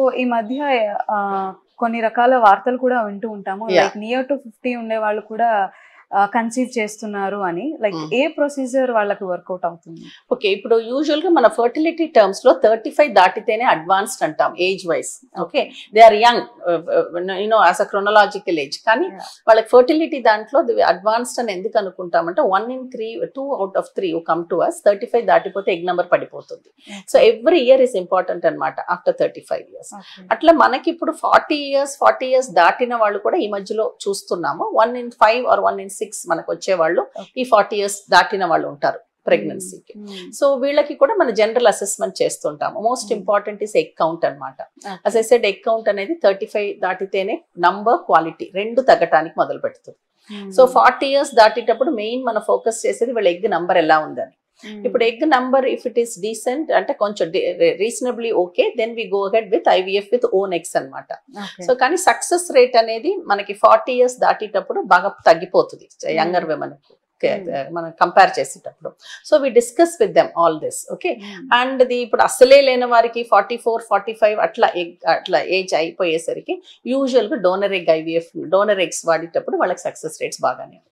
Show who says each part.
Speaker 1: ఈ మధ్య ఆ, కొన్ని రకాల వార్తలు కూడా వింటూ ఉంటాము
Speaker 2: Yeah.
Speaker 1: Like near to fifty ఉండే వాళ్ళు కూడా కన్సీవ్ చేస్తున్నారు అని లైక్
Speaker 2: Mm.
Speaker 1: ఏ ప్రొసీజర్ వాళ్ళకి వర్కౌట్ అవుతుంది
Speaker 2: ఓకే ఇప్పుడు యూజువల్ గా మన ఫర్టిలిటీ టర్మ్స్ లో థర్టీ ఫైవ్ దాటితేనే అడ్వాన్స్డ్ అంటాం age wise okay they are young you know as a chronological age కానీ
Speaker 1: Yeah.
Speaker 2: వాళ్ళకి ఫర్టిలిటీ దాంట్లో అడ్వాన్స్డ్ అని ఎందుకు అనుకుంటామంటే one in three two out of three come to us thirty five దాటిపోతే ఎగ్ నెంబర్ పడిపోతుంది so every year is important అనమాట after thirty five years
Speaker 1: Okay.
Speaker 2: అట్లా మనకి ఇప్పుడు ఫార్టీ ఇయర్స్ ఫార్టీ ఇయర్స్ దాటిన వాళ్ళు కూడా ఈ మధ్యలో చూస్తున్నాము one in five or one in six మనకు వచ్చే వాళ్ళు ఈ ఫార్టీ ఇయర్స్ దాటిన వాళ్ళు ఉంటారు ప్రెగ్నెన్సీకి
Speaker 1: Mm.
Speaker 2: సో వీళ్ళకి కూడా మన జనరల్ అసెస్మెంట్ చేస్తుంటాము most
Speaker 1: Hmm.
Speaker 2: Important is egg count అనమాట
Speaker 1: Okay.
Speaker 2: As I said egg count అనేది థర్టీ ఫైవ్ దాటితేనే నంబర్ క్వాలిటీ రెండు తగ్గటానికి మొదలు పెడుతుంది
Speaker 1: Mm.
Speaker 2: సో ఫార్టీ ఇయర్స్ దాటేటప్పుడు మెయిన్ మన ఫోకస్ చేసేది వీళ్ళ ఎగ్ నంబర్ ఎలా ఉందని
Speaker 1: Mm.
Speaker 2: ఇప్పుడు egg number if it is decent అంటే కొంచెం reasonably okay then we go ahead with IVF with own eggs అనమాట
Speaker 1: Okay.
Speaker 2: సో కానీ సక్సెస్ రేట్ అనేది మనకి ఫార్టీ ఇయర్స్ దాటేటప్పుడు బాగా తగ్గిపోతుంది యంగర్ విమెన్ మనం కంపేర్ చేసేటప్పుడు so we discuss with them all this okay
Speaker 1: Mm.
Speaker 2: And the ఇప్పుడు అసలే లేని వారికి ఫార్టీ ఫోర్ ఫార్టీ ఫైవ్ అట్లా ఎగ్ అట్లా ఏజ్ అయిపోయేసరికి యూజువల్ గా donor egg IVF donor eggs వాడేటప్పుడు వాళ్ళకి సక్సెస్ రేట్స్ బాగానే ఉంటాయి